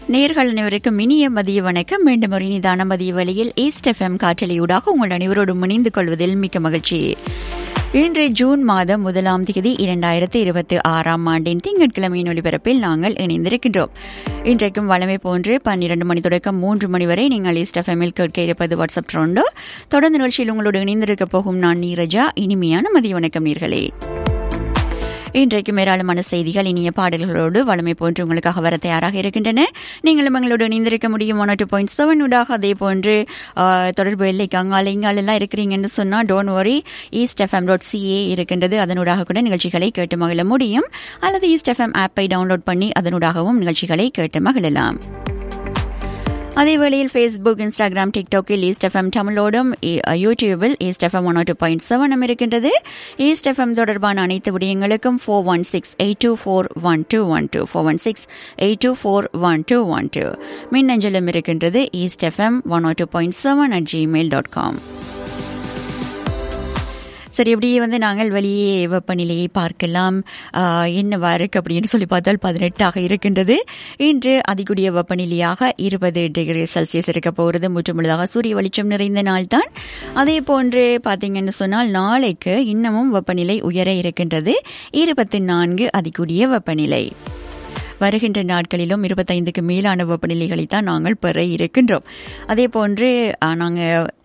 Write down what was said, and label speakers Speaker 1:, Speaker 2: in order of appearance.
Speaker 1: நேர்கள் அனைவருக்கும் இனிய மதிய வணக்கம் மீண்டும் ஒரு இனிதான மதிய வேளையில் ஈஸ்ட் எஃப்எம் காற்றலையூடாக உங்கள் அனைவரோடும் இணைந்து கொள்வதில் மிக்க மகிழ்ச்சி இன்று ஜூன் மாதம் முதலாம் தேதி இரண்டாயிரத்தி இருபத்தி ஆறாம் ஆண்டின் திங்கட்கிழமையின் ஒலிபரப்பில் நாங்கள் இணைந்திருக்கின்றோம் இன்றைக்கும் வளமை போன்று பன்னிரண்டு மணி தொடக்கம் மூன்று மணி வரை நீங்கள் ஈஸ்ட் எஃப்எம்மில் கேட்க இருப்பது வாட்ஸ்அப் ட்ரோண்டோ தொடர்ந்து நிகழ்ச்சியில் உங்களோடு இணைந்திருக்க போகும் நான் நீரஜா இனிமையான மதிய வணக்கம் நீர்களே இன்றைக்கும் ஏராளமான செய்திகள் இனிய பாடல்களோடு வளமை போன்று உங்களுக்காக வர தயாராக இருக்கின்றன நீங்களும் எங்களோடு இணைந்திருக்க முடியும் ஒன் டூ பாயிண்ட் செவன் ஊடாக அதே போன்று தொடர்பு எல்லைக்கு அங்கால இங்காலெல்லாம் இருக்கிறீங்கன்னு சொன்னால் don't worry east FM dot CA இருக்கின்றது அதனூடாக கூட நிகழ்ச்சிகளை கேட்டு மகிழ முடியும் அல்லது ஈஸ்ட் எஃப்எம் ஆப்பை டவுன்லோட் பண்ணி அதனூடாகவும் நிகழ்ச்சிகளை கேட்டு மகிழலாம் அதே வேளையில் ஃபேஸ்புக் இன்ஸ்டாகிராம் டிக்டாக்கில் ஈஸ்ட் எஃப்எம் தமிழோடும் யூடியூபில் East FM one two point செவனும் இருக்கின்றது ஈஸ்ட் எஃப்எம் தொடர்பான அனைத்து விடயங்களுக்கும் four one six eight two four one two one two four one six eight two four one two one two மின்னஞ்சலும் இருக்கின்றது East FM one two point seven at Gmail dot com சரி அப்படியே வந்து நாங்கள் வெளியே வெப்பநிலையை பார்க்கலாம் என்னவா இருக்கு அப்படின்னு சொல்லி பார்த்தால் பதினெட்டாக இருக்கின்றது இன்று அதிகூடிய வெப்பநிலையாக இருபது டிகிரி செல்சியஸ் இருக்க போகிறது முற்றுமுழுதாக சூரிய வெளிச்சம் நிறைந்த நாள் தான் அதே போன்று பார்த்தீங்கன்னு சொன்னால் நாளைக்கு இன்னமும் வெப்பநிலை உயர இருக்கின்றது இருபத்தி நான்கு அதிகூடிய வெப்பநிலை வருகின்ற நாட்களிலும் இருபத்தைந்துக்கு மேலான வெப்பநிலைகளை தான் நாங்கள் பெற இருக்கின்றோம் அதே போன்று நாங்கள்